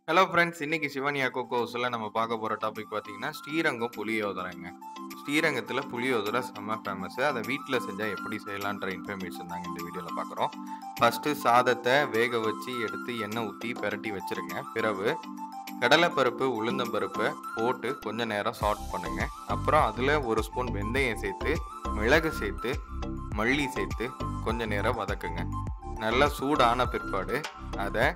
hello friends இன்னைக்கு சிவனியா கோகோஸில் நம்ம பார்க்க போகிற டாபிக் பார்த்தீங்கன்னா ஸ்ரீரங்கம் புளியோதரைங்க ஸ்ரீரங்கத்தில் புளியோதரை செம்ம ஃபேமஸ் அதை வீட்டில் செஞ்சால் எப்படி செய்யலான்ற இன்ஃபர்மேஷன் தாங்க இந்த வீடியோவில் பார்க்குறோம் ஃபஸ்ட்டு சாதத்தை வேக வச்சு எடுத்து எண்ணெய் ஊற்றி பெரட்டி வச்சுருங்க பிறகு கடலைப்பருப்பு உளுந்தம்பருப்பை போட்டு கொஞ்ச நேரம் சாட் பண்ணுங்க அப்புறம் அதில் ஒரு ஸ்பூன் வெந்தயம் சேர்த்து மிளகு சேர்த்து மல்லி சேர்த்து கொஞ்ச நேரம் வதக்குங்க நல்லா சூடான பிற்பாடு அதை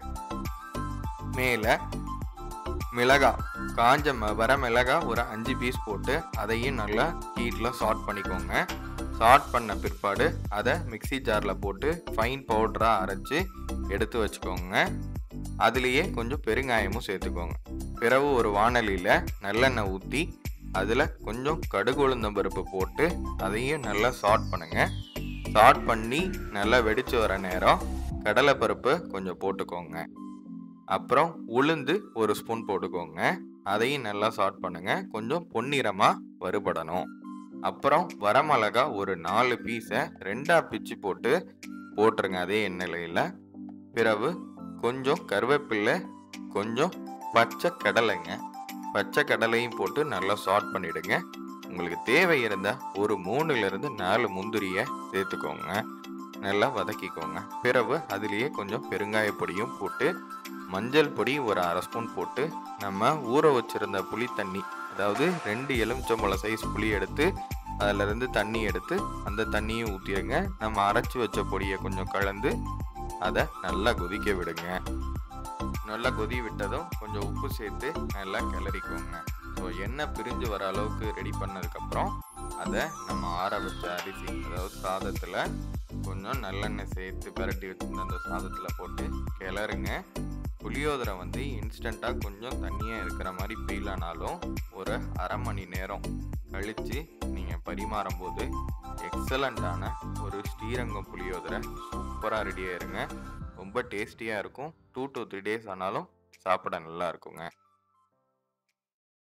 மேலே மிளகா காஞ்ச ம வர மிளகா ஒரு அஞ்சு பீஸ் போட்டு அதையும் நல்லா ஹீட்டில் சாட் பண்ணிக்கோங்க சாட் பண்ண பிற்பாடு அதை மிக்ஸி ஜாரில் போட்டு ஃபைன் பவுடராக அரைச்சி எடுத்து வச்சுக்கோங்க அதுலேயே கொஞ்சம் பெருங்காயமும் சேர்த்துக்கோங்க பிறகு ஒரு வானலியில் நல்லெண்ணெய் ஊற்றி அதில் கொஞ்சம் கடுகு உளுந்தம் பருப்பு போட்டு அதையும் நல்லா சாட் பண்ணுங்க சாட் பண்ணி நல்லா வெடிச்சு வர நேரம் கடலைப்பருப்பு கொஞ்சம் போட்டுக்கோங்க அப்புறம் உளுந்து ஒரு ஸ்பூன் போட்டுக்கோங்க அதையும் நல்லா சாட் பண்ணுங்க கொஞ்சம் பொன்னிறமாக வறுபடணும் அப்புறம் வரமிளகா ஒரு நாலு பீஸை ரெண்டாக பிச்சு போட்டு போட்டுருங்க அதே எண்ணெயில பிறகு கொஞ்சம் கருவேப்பிலை கொஞ்சம் பச்சை கடலைங்க பச்சை கடலையும் போட்டு நல்லா சாட் பண்ணிடுங்க உங்களுக்கு தேவை இருந்தால் ஒரு மூணுலேருந்து நாலு முந்திரியை சேர்த்துக்கோங்க நல்லா வதக்கிக்கோங்க பிறகு அதுலேயே கொஞ்சம் பெருங்காய பொடியும் போட்டு மஞ்சள் பொடி ஒரு அரை ஸ்பூன் போட்டு நம்ம ஊற வச்சிருந்த புளி தண்ணி அதாவது ரெண்டு எலுமிச்சம்பழம் சைஸ் புளி எடுத்து அதிலிருந்து தண்ணி எடுத்து அந்த தண்ணியும் ஊற்றிடுங்க நம்ம அரைச்சி வச்ச பொடியை கொஞ்சம் கலந்து அதை நல்லா கொதிக்க விடுங்க நல்லா கொதி விட்டதும் கொஞ்சம் உப்பு சேர்த்து நல்லா கிளறிக்கோங்க ஸோ எண்ணெய் பிரிஞ்சு வர அளவுக்கு ரெடி பண்ணதுக்கப்புறம் அதை நம்ம ஆற வச்ச அரிசி அதாவது சாதத்தில் கொஞ்சம் நல்லெண்ணெய் சேர்த்து பரட்டி வச்சுருந்த அந்த சாதத்தில் போட்டு கிளறுங்க புளியோதரை வந்து இன்ஸ்டண்ட்டாக கொஞ்சம் தண்ணியாக இருக்கிற மாதிரி ஃபீல் ஆனாலும் ஒரு அரை மணி நேரம் கழித்து நீங்கள் பரிமாறும் போது எக்ஸலண்ட்டான ஒரு ஸ்ரீரங்கம் புளியோதரை சூப்பராக ரெடி ஆயிருங்க ரொம்ப டேஸ்டியாக இருக்கும் டூ டு த்ரீ டேஸ் ஆனாலும் சாப்பிட நல்லா இருக்குங்க